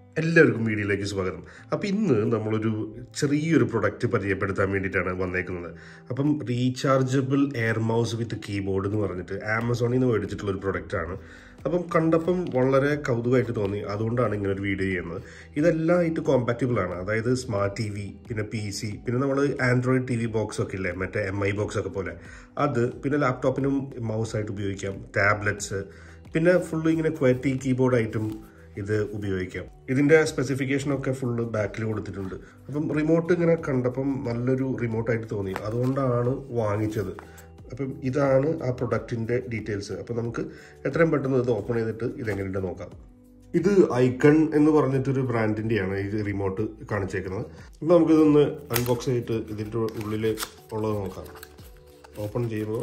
എല്ലാവർക്കും വീഡിയോയിലേക്ക് സ്വാഗതം അപ്പം ഇന്ന് നമ്മളൊരു ചെറിയൊരു പ്രൊഡക്റ്റ് പരിചയപ്പെടുത്താൻ വേണ്ടിയിട്ടാണ് വന്നേക്കുന്നത് അപ്പം rechargeable air mouse with keyboard എന്ന് പറഞ്ഞിട്ട് ആമസോണിൽ നിന്ന് മേടിച്ചിട്ടുള്ള ഒരു പ്രൊഡക്റ്റാണ് അപ്പം കണ്ടപ്പം വളരെ കൗതുകമായിട്ട് തോന്നി അതുകൊണ്ടാണ് ഇങ്ങനെ ഒരു വീഡിയോ ചെയ്യുന്നത് ഇതെല്ലാം ആയിട്ട് കോമ്പാറ്റബിൾ ആണ് അതായത് സ്മാർട്ട് ടി വി പിന്നെ പി സി പിന്നെ നമ്മൾ ആൻഡ്രോയിഡ് ടി വി ബോക്സ് ഒക്കെ ഇല്ലേ മറ്റേ എം ഐ ബോക്സ് ഒക്കെ പോലെ അത് പിന്നെ ലാപ്ടോപ്പിനും മൗസായിട്ട് ഉപയോഗിക്കാം ടാബ്ലറ്റ്സ് പിന്നെ ഫുള്ള് ഇങ്ങനെ ക്വാറ്റി കീബോർഡായിട്ടും ഇത് ഉപയോഗിക്കാം ഇതിന്റെ സ്പെസിഫിക്കേഷൻ ഒക്കെ ഫുള്ള് ബാക്കിൽ കൊടുത്തിട്ടുണ്ട് അപ്പം റിമോട്ട് ഇങ്ങനെ കണ്ടപ്പം നല്ലൊരു റിമോട്ടായിട്ട് തോന്നി അതുകൊണ്ടാണ് വാങ്ങിച്ചത് അപ്പം ഇതാണ് ആ പ്രൊഡക്റ്റിന്റെ ഡീറ്റെയിൽസ് അപ്പം നമുക്ക് എത്രയും പെട്ടെന്ന് ഇത് ഓപ്പൺ ചെയ്തിട്ട് ഇതെങ്ങനെയുണ്ട് നോക്കാം ഇത് ഐക്കൺ എന്ന് പറഞ്ഞിട്ടൊരു ബ്രാൻഡിന്റെയാണ് ഈ റിമോട്ട് കാണിച്ചേക്കുന്നത് അപ്പം നമുക്കിതൊന്ന് അൺബോക്സ് ചെയ്തിട്ട് ഇതിൻ്റെ ഉള്ളിൽ ഉള്ളത് നോക്കാം ഓപ്പൺ ചെയ്യുമ്പോൾ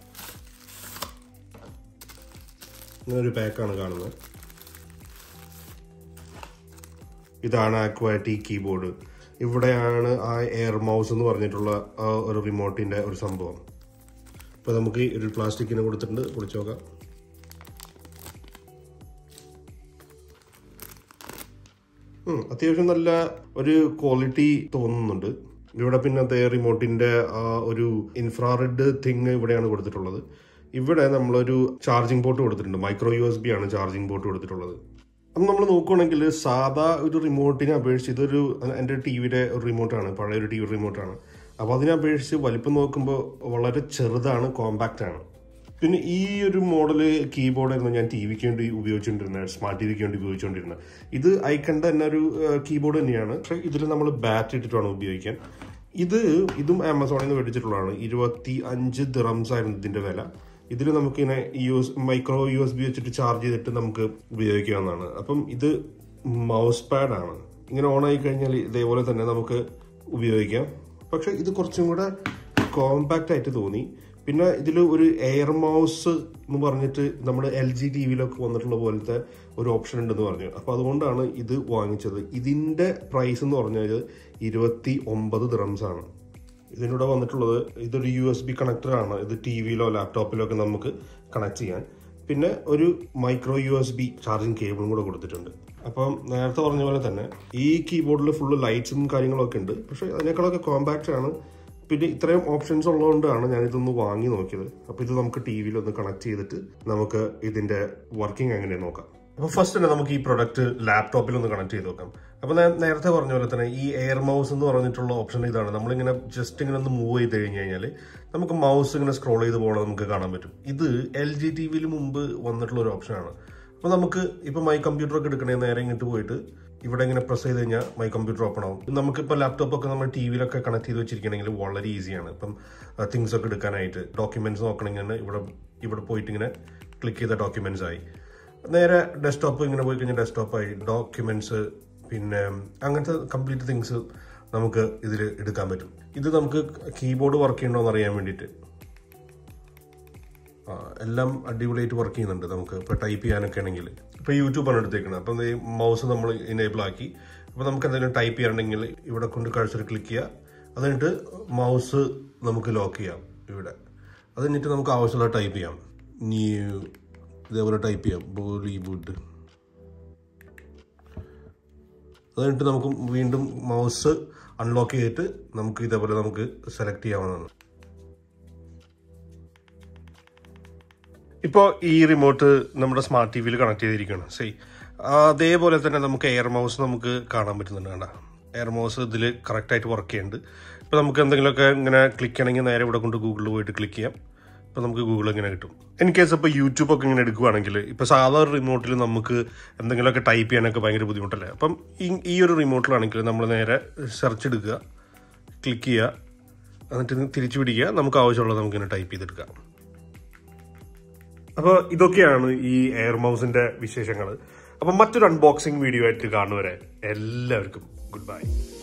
ഇങ്ങനെ ഒരു പാക്കാണ് കാണുന്നത് ഇതാണ് ആക്വാറ്റി കീബോർഡ് ഇവിടെയാണ് ആ എയർ മൗസ് എന്ന് പറഞ്ഞിട്ടുള്ള ആ ഒരു റിമോട്ടിന്റെ ഒരു സംഭവം ഇപ്പൊ നമുക്ക് ഈ ഒരു പ്ലാസ്റ്റിക്കിന് കൊടുത്തിട്ടുണ്ട് പൊളിച്ചു നോക്കാം ഉം, അത്യാവശ്യം നല്ല ഒരു ക്വാളിറ്റി തോന്നുന്നുണ്ട് ഇവിടെ പിന്നെ അതേ റിമോട്ടിന്റെ ആ ഒരു ഇൻഫ്രാറെഡ് തിങ് ഇവിടെയാണ് കൊടുത്തിട്ടുള്ളത് ഇവിടെ നമ്മളൊരു ചാർജിങ് പോർട്ട് കൊടുത്തിട്ടുണ്ട് മൈക്രോ യു എസ് ബി ആണ് ചാർജിങ് പോർട്ട് കൊടുത്തിട്ടുള്ളത് അപ്പം നമ്മൾ നോക്കുകയാണെങ്കിൽ സാധാ ഒരു റിമോട്ടിനെ അപേക്ഷിച്ച് ഇതൊരു എൻ്റെ ടി വിയുടെ ഒരു റിമോട്ടാണ് പഴയ ഒരു ടി വി റിമോട്ടാണ് അപ്പോൾ അതിനെ അപേക്ഷിച്ച് വലിപ്പം നോക്കുമ്പോൾ വളരെ ചെറുതാണ് കോമ്പാക്റ്റ് ആണ് പിന്നെ ഈ ഒരു മോഡല് കീബോർഡായിരുന്നു ഞാൻ ടി വിക്ക് വേണ്ടി ഉപയോഗിച്ചുകൊണ്ടിരുന്നത് സ്മാർട്ട് ടി വിക്ക് വേണ്ടി ഉപയോഗിച്ചുകൊണ്ടിരുന്നത് ഇത് ഐക്കണ്ട തന്നെ ഒരു കീബോർഡ് തന്നെയാണ് പക്ഷേ ഇതിൽ നമ്മൾ ബാറ്റ് ഇട്ടിട്ടാണ് ഉപയോഗിക്കാൻ ഇത് ഇതും ആമസോണിൽ നിന്ന് മേടിച്ചിട്ടുള്ളതാണ് ഇരുപത്തി അഞ്ച് ദിറംസ് ആയിരുന്നു ഇതിന്റെ വില ഇതിൽ നമുക്ക് ഇങ്ങനെ U S micro U S B വെച്ചിട്ട് ചാർജ് ചെയ്തിട്ട് നമുക്ക് ഉപയോഗിക്കാവുന്നതാണ് അപ്പം ഇത് മൗസ് പാഡ് ആണ് ഇങ്ങനെ ഓൺ ആയി കഴിഞ്ഞാൽ ഇതേപോലെ തന്നെ നമുക്ക് ഉപയോഗിക്കാം പക്ഷെ ഇത് കുറച്ചും കൂടെ കോമ്പാക്റ്റ് ആയിട്ട് തോന്നി പിന്നെ ഇതിൽ ഒരു എയർ മൗസ് എന്ന് പറഞ്ഞിട്ട് നമ്മുടെ എൽ ജി ടി വിയിലൊക്കെ വന്നിട്ടുള്ള പോലത്തെ ഒരു ഓപ്ഷൻ ഉണ്ടെന്ന് പറഞ്ഞു അപ്പൊ അതുകൊണ്ടാണ് ഇത് വാങ്ങിച്ചത് ഇതിന്റെ പ്രൈസ് എന്ന് പറഞ്ഞാൽ ഇരുപത്തി ഒമ്പത് ദിറംസ് ആണ് ഇതിലൂടെ വന്നിട്ടുള്ളത് ഇതൊരു യു എസ് ബി കണക്ടർ ആണ് ഇത് ടി വിയിലോ ലാപ്ടോപ്പിലോ ഒക്കെ നമുക്ക് കണക്ട് ചെയ്യാൻ പിന്നെ ഒരു micro U S B charging കേബിളും കൂടെ കൊടുത്തിട്ടുണ്ട് അപ്പം നേരത്തെ പറഞ്ഞ പോലെ തന്നെ ഈ കീബോർഡിൽ ഫുള്ള് ലൈറ്റ്സും കാര്യങ്ങളൊക്കെ ഉണ്ട് പക്ഷെ അതിനേക്കാളൊക്കെ കോമ്പാക്റ്റ് ആണ് പിന്നെ ഇത്രയും ഓപ്ഷൻസ് ഉള്ളതുകൊണ്ടാണ് ഞാൻ ഇതൊന്ന് വാങ്ങി നോക്കിയത് അപ്പൊ ഇത് നമുക്ക് ടി വിയിൽ ഒന്ന് കണക്ട് ചെയ്തിട്ട് നമുക്ക് ഇതിന്റെ വർക്കിംഗ് എങ്ങനെ നോക്കാം അപ്പൊ ഫസ്റ്റ് തന്നെ നമുക്ക് ഈ പ്രൊഡക്റ്റ് ലാപ്ടോപ്പിൽ ഒന്ന് കണക്ട് ചെയ്ത് നോക്കാം അപ്പൊ ഞാൻ നേരത്തെ പറഞ്ഞ പോലെ തന്നെ ഈ എയർ മൗസ് എന്ന് പറഞ്ഞിട്ടുള്ള ഓപ്ഷൻ ഇതാണ് നമ്മളിങ്ങനെ ജസ്റ്റ് ഇങ്ങനെ ഒന്ന് മൂവ് ചെയ്ത് കഴിഞ്ഞ് കഴിഞ്ഞാൽ നമുക്ക് മൗസ് ഇങ്ങനെ സ്ക്രോൾ ചെയ്ത് പോകണം നമുക്ക് കാണാൻ പറ്റും ഇത് എൽ ജി ടി വിയിൽ മുമ്പ് വന്നിട്ടുള്ള ഒരു ഓപ്ഷനാണ് അപ്പൊ നമുക്ക് ഇപ്പൊ മൈ കമ്പ്യൂട്ടർ ഒക്കെ എടുക്കണേ നേരെ ഇങ്ങോട്ട് പോയിട്ട് ഇവിടെ ഇങ്ങനെ പ്രസ് ചെയ്ത് കഴിഞ്ഞാൽ മൈ കമ്പ്യൂട്ടർ ഓപ്പൺ ആവും നമുക്കിപ്പോൾ ലാപ്ടോപ്പ് ഒക്കെ നമ്മൾ ടി വിയിലൊക്കെ കണക്ട് ചെയ്ത് വെച്ചിരിക്കണമെങ്കിൽ വളരെ ഈസിയാണ് ഇപ്പം തിങ്സ് ഒക്കെ എടുക്കാനായിട്ട് ഡോക്യുമെന്റ്സ് നോക്കണമെങ്കിൽ ഇവിടെ ഇവിടെ പോയിട്ട് ഇങ്ങനെ ക്ലിക്ക് ചെയ്ത ഡോക്യുമെന്റ്സ് ആയി നേരെ ഡെസ്ക്ടോപ്പ് ഇങ്ങനെ പോയി കഴിഞ്ഞാൽ ഡെസ്ക്ടോപ്പായി ഡോക്യുമെന്റ്സ് പിന്നെ അങ്ങനത്തെ കംപ്ലീറ്റ് തിങ്സ് നമുക്ക് ഇതിൽ എടുക്കാൻ പറ്റും ഇത് നമുക്ക് കീബോർഡ് വർക്ക് ചെയ്യണോ എന്ന് അറിയാൻ വേണ്ടിയിട്ട് ആ, എല്ലാം അടിപൊളിയായിട്ട് വർക്ക് ചെയ്യുന്നുണ്ട് നമുക്ക് ഇപ്പോൾ ടൈപ്പ് ചെയ്യാനൊക്കെ ആണെങ്കിൽ ഇപ്പോൾ യൂട്യൂബാണ് എടുത്തേക്കുന്നത് അപ്പം ഈ മൗസ് നമ്മൾ ഇനേബിൾ ആക്കി അപ്പോൾ നമുക്ക് എന്തെങ്കിലും ടൈപ്പ് ചെയ്യണമെങ്കിൽ ഇവിടെ കൊണ്ട് കഴ്സർ ക്ലിക്ക് ചെയ്യുക അത് കഴിഞ്ഞിട്ട് മൗസ് നമുക്ക് ലോക്ക് ചെയ്യാം ഇവിടെ അത് കഴിഞ്ഞിട്ട് നമുക്ക് ആവശ്യമുള്ള ടൈപ്പ് ചെയ്യാം ന്യൂ ഇതേപോലെ ടൈപ്പ് ചെയ്യാം ബോളിവുഡ് അത് കഴിഞ്ഞിട്ട് നമുക്ക് വീണ്ടും മൗസ് അൺലോക്ക് ചെയ്തിട്ട് നമുക്ക് ഇതേപോലെ നമുക്ക് സെലക്ട് ചെയ്യാവുന്നതാണ് ഇപ്പോൾ ഈ റിമോട്ട് നമ്മുടെ സ്മാർട്ട് ടി വിയിൽ കണക്ട് ചെയ്തിരിക്കുകയാണ് സേ അതേപോലെ തന്നെ നമുക്ക് എയർ മൗസ് നമുക്ക് കാണാൻ പറ്റുന്നുണ്ട് കണ്ട എയർ മൗസ് ഇതിൽ കറക്റ്റായിട്ട് വർക്ക് ചെയ്യുന്നുണ്ട് ഇപ്പോൾ നമുക്ക് എന്തെങ്കിലുമൊക്കെ ഇങ്ങനെ ക്ലിക്ക് ചെയ്യണമെങ്കിൽ നേരെ ഇവിടെ കൊണ്ട് ഗൂഗിളിൽ പോയിട്ട് ക്ലിക്ക് ചെയ്യാം ഇപ്പോൾ നമുക്ക് ഗൂഗിൾ ഇങ്ങനെ കിട്ടും ഇൻ കേസ് ഇപ്പോൾ യൂട്യൂബ് ഒക്കെ ഇങ്ങനെ എടുക്കുവാണെങ്കിൽ ഇപ്പോൾ സാധാരണ റിമോട്ടിൽ നമുക്ക് എന്തെങ്കിലുമൊക്കെ ടൈപ്പ് ചെയ്യാനൊക്കെ ഭയങ്കര ബുദ്ധിമുട്ടല്ലേ അപ്പം ഈ ഈ ഒരു റിമോട്ടിലാണെങ്കിൽ നമ്മൾ നേരെ സെർച്ച് എടുക്കുക ക്ലിക്ക് ചെയ്യുക എന്നിട്ട് തിരിച്ചു പിടിക്കുക നമുക്ക് ആവശ്യമുള്ളത് നമുക്കിങ്ങനെ ടൈപ്പ് ചെയ്തെടുക്കാം അപ്പോൾ ഇതൊക്കെയാണ് ഈ എയർ മൗസിന്റെ വിശേഷങ്ങൾ അപ്പം മറ്റൊരു അൺബോക്സിംഗ് വീഡിയോ ആയിട്ട് കാണുവരെ എല്ലാവർക്കും ഗുഡ് ബൈ